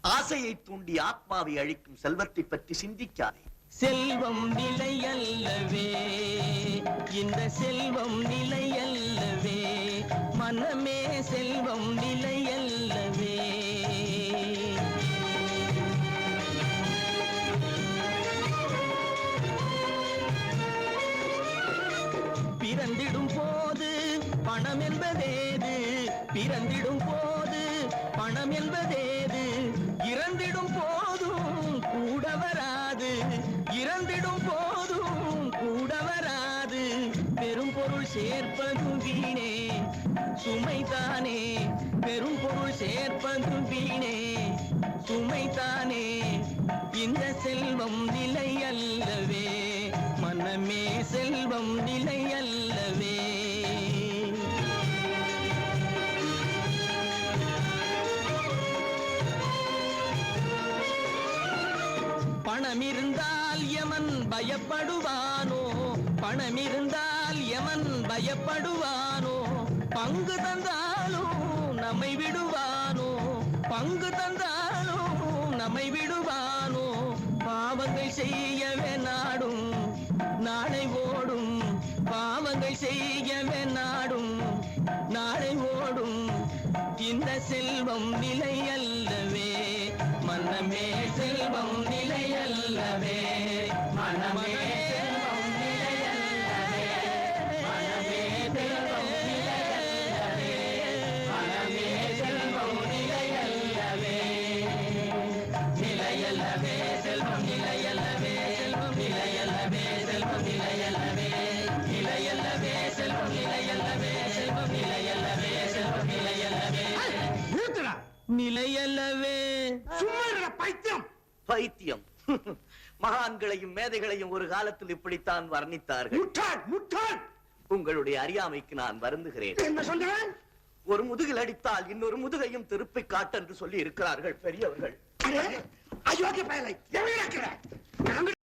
ஆசையை தூண்டி ஆத்மாவை அழிக்கும் செல்வத்தை பற்றி சிந்திக்காதே செல்வம் நிலையல்லவே இந்த செல்வம் நிலையல்லவே மனமே செல்வம் நிலையல்லவே பிறந்திடும் போது பணம் என்பதேது பிறந்திடும் போது பணம் என்பதேது இறந்திடும் போதும் கூட வராது இறந்திடும் போதும் கூட வராது பெரும் பொருள் சேர்ப்பதும் வீணே சுமைதானே பெரும் பொருள் சேர்ப்பதும் வீணே சுமைதானே இந்த செல்வம் நிலை அல்லவே மனமே செல்வம் நிலை அல்லவே பணம் இருந்தால் யமன் பயப்படுவானோ பணம் இருந்தால் யமன் பயப்படுவானோ பங்கு தந்தாலும் நம்மை விடுவானோ பங்கு தந்தாலும் நம்மை விடுவானோ பாவங்கள் செய்யவே நாடும் நாளை ஓடும் பாவங்கள் செய்யவே நாடும் நாளை ஓடும் இந்த செல்வம் நிலை அல்லவே மனமே செல்வம் நிலை அல்லவே மனமே செல்வம் நிலை அல்லவே மனமே செல்வம் நிலை அல்லவே மனமே செல்வம் நிலை அல்லவே நிலையல்லவே செல்வம் நிலையல்லவே செல்வம் நிலையல்லவே செல்வம் நிலையல்லவே நிலையல்லவே செல்வம் நிலையல்லவே செல்வம் நிலையல்லவே செல்வம் நிலையல்லவே நிறுத்துடா நிலையல்லவே சும்மா இருடா பைத்தியம் பைத்தியம் மகான்களையும் மேதைகளையும் ஒரு காலத்தில் இப்படித்தான் வர்ணித்தார்கள் முட்டாள் முட்டாள் உங்களுடைய அறியாமைக்கு நான் வருந்துகிறேன் என்ன சொல்றேன் ஒரு முதுகில் அடித்தால் இன்னொரு முதுகையும் திருப்பி காட்டு என்று சொல்லி இருக்கிறார்கள் பெரியவர்கள் அயோக்கிய பயலை எவன் இருக்கிற